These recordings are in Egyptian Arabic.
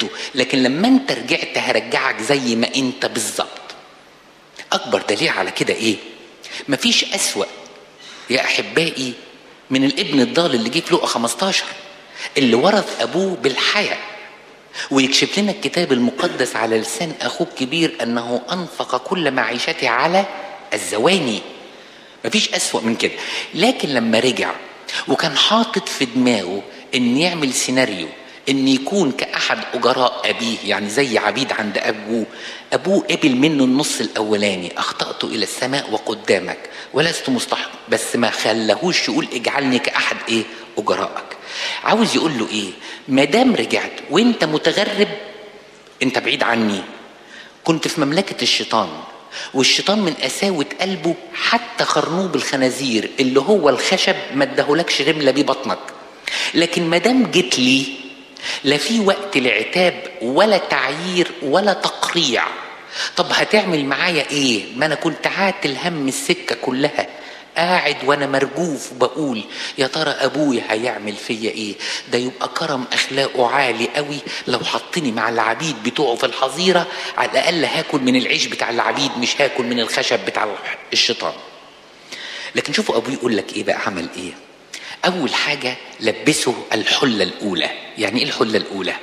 غلطته لكن لما انت رجعت هرجعك زي ما انت بالظبط اكبر دليل على كده ايه مفيش اسوأ يا احبائي من الابن الضال اللي جه في لقا 15 اللي ورث ابوه بالحياة ويكشف لنا الكتاب المقدس على لسان اخوه الكبير انه انفق كل معيشته على الزواني مفيش اسوأ من كده لكن لما رجع وكان حاطط في دماغه ان يعمل سيناريو ان يكون كاحد اجراء ابيه يعني زي عبيد عند ابوه ابوه قبل منه النص الاولاني اخطات الى السماء وقدامك ولست مستحق بس ما خلاهوش يقول اجعلني كاحد ايه اجرائك عاوز يقول له ايه ما دام رجعت وانت متغرب انت بعيد عني كنت في مملكه الشيطان والشيطان من قساوة قلبه حتى خرنوب الخنازير اللي هو الخشب ما اداهولكش رملة بيه بطنك لكن ما دام جيت لي لا في وقت لعتاب ولا تعيير ولا تقريع طب هتعمل معايا ايه ما انا كنت عاتل هم السكة كلها قاعد وانا مرجوف وبقول يا ترى ابويا هيعمل فيا ايه ده يبقى كرم اخلاقه عالي قوي لو حطني مع العبيد بتوعه في الحظيره على الاقل هاكل من العيش بتاع العبيد مش هاكل من الخشب بتاع الشيطان لكن شوفوا ابوه يقول لك ايه بقى عمل ايه اول حاجه لبسه الحله الاولى يعني ايه الحله الاولى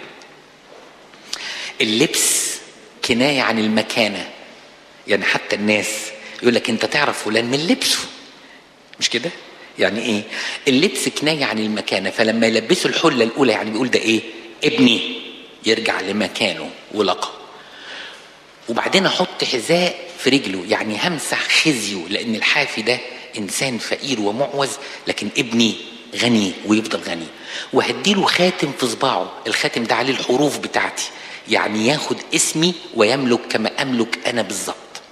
اللبس كنايه عن المكانه يعني حتى الناس يقول لك انت تعرف فلان من لبسه مش كده يعني ايه اللبس كنايه عن المكانه فلما يلبسوا الحله الاولى يعني بيقول ده ايه ابني يرجع لمكانه ولقى وبعدين احط حذاء في رجله يعني همسح خزيه لان الحافي ده انسان فقير ومعوز لكن ابني غني ويفضل غني وهديله خاتم في صباعه الخاتم ده عليه الحروف بتاعتي يعني ياخد اسمي ويملك كما املك انا بالظبط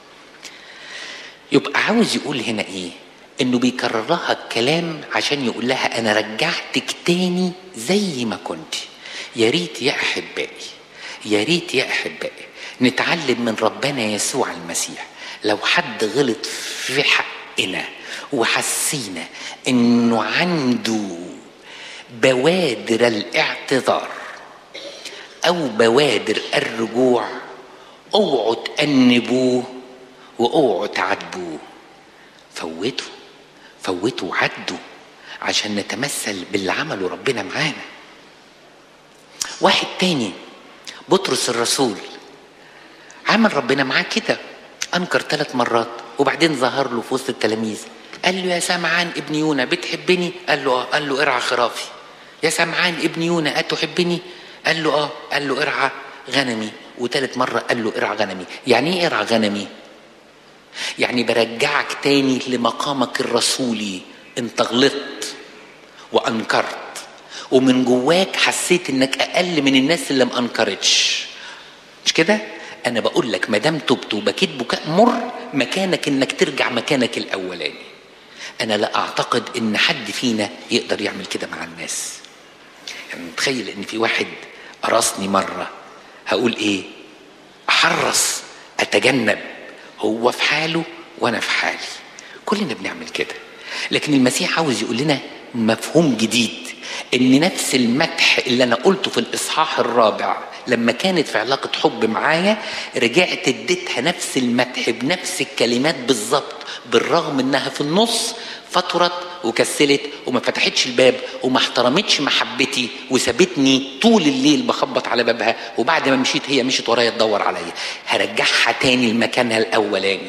يبقى عاوز يقول هنا ايه انه بيكرر لها الكلام عشان يقول لها انا رجعتك تاني زي ما كنت يا ريت يا احبائي يا ريت يا احبائي نتعلم من ربنا يسوع المسيح لو حد غلط في حقنا وحسينا انه عنده بوادر الاعتذار او بوادر الرجوع اوعوا تأنبوه واوعوا تعاتبوه فوتوا فوتوا وعدوا عشان نتمثل باللي عمله ربنا معانا واحد تاني بطرس الرسول عمل ربنا معاه كده انكر ثلاث مرات وبعدين ظهر له في وسط التلاميذ قال له يا سمعان ابن يونا بتحبني قال له اه قال له ارعى خرافي يا سمعان ابن يونا اتحبني قال له اه قال له ارعى غنمي وثالث مره قال له ارعى غنمي يعني ايه ارعى غنمي يعني برجعك تاني لمقامك الرسولي انت غلطت وانكرت ومن جواك حسيت انك اقل من الناس اللي ما انكرتش مش كده انا بقول لك ما دام تبت وبكيت بكاء مر مكانك انك ترجع مكانك الاولاني انا لا اعتقد ان حد فينا يقدر يعمل كده مع الناس يعني تخيل ان في واحد قرصني مره هقول ايه احرص اتجنب هو في حاله وانا في حالي كلنا بنعمل كده لكن المسيح عاوز يقول لنا مفهوم جديد ان نفس المدح اللي انا قلته في الاصحاح الرابع لما كانت في علاقة حب معايا رجعت اديتها نفس المدح بنفس الكلمات بالظبط بالرغم انها في النص فطرت وكسلت وما فتحتش الباب وما احترمتش محبتي وسابتني طول الليل بخبط على بابها وبعد ما مشيت هي مشيت ورايا تدور عليا هرجعها تاني لمكانها الاولاني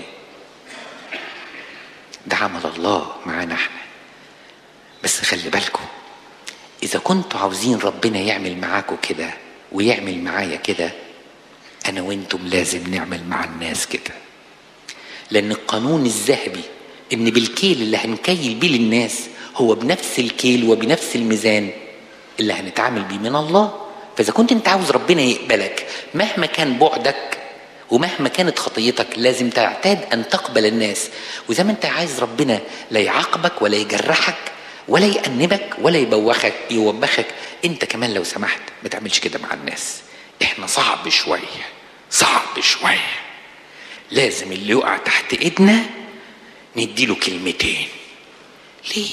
ده عمل الله معانا احنا بس خلي بالكم اذا كنتوا عاوزين ربنا يعمل معاكم كده ويعمل معايا كده انا وانتم لازم نعمل مع الناس كده لان القانون الذهبي ان بالكيل اللي هنكيل بيه للناس هو بنفس الكيل وبنفس الميزان اللي هنتعامل بيه من الله فاذا كنت انت عاوز ربنا يقبلك مهما كان بعدك ومهما كانت خطيتك لازم تعتاد ان تقبل الناس وزي ما انت عايز ربنا لا يعاقبك ولا يجرحك ولا يأنبك ولا يبوخك يوبخك انت كمان لو سمحت ما تعملش كده مع الناس احنا صعب شوية صعب شوية لازم اللي يقع تحت ايدنا نديله كلمتين ليه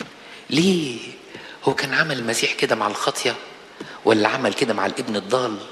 ليه هو كان عمل المسيح كده مع الخطية ولا عمل كده مع الابن الضال